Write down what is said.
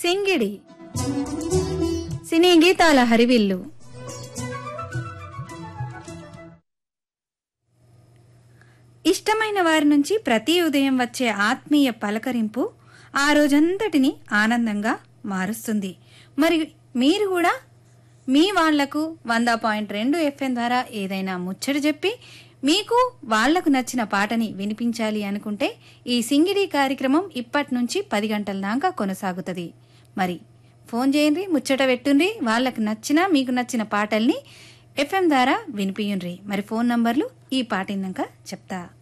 సింగిడి సినీ గీతాల హరివిల్లు ఇష్టమైన వారి నుంచి ప్రతి ఉదయం వచ్చే ఆత్మీయ పలకరింపు ఆ రోజంతటిని ఆనందంగా మారుస్తుంది మరి మీరు కూడా మీ వాళ్లకు వంద పాయింట్ రెండు ఎఫ్ఎం ద్వారా ఏదైనా ముచ్చట చెప్పి మీకు వాళ్లకు నచ్చిన పాటని వినిపించాలి అనుకుంటే ఈ సింగిడి కార్యక్రమం ఇప్పటి నుంచి పది గంటల దాకా కొనసాగుతుంది మరి ఫోన్ చేయండి ముచ్చట పెట్టుండ్రి వాళ్ళకు నచ్చిన మీకు నచ్చిన పాటల్ని ఎఫ్ఎం ద్వారా వినిపియుండ్రి మరి ఫోన్ నంబర్లు ఈ పాటిన్నాక చెప్తా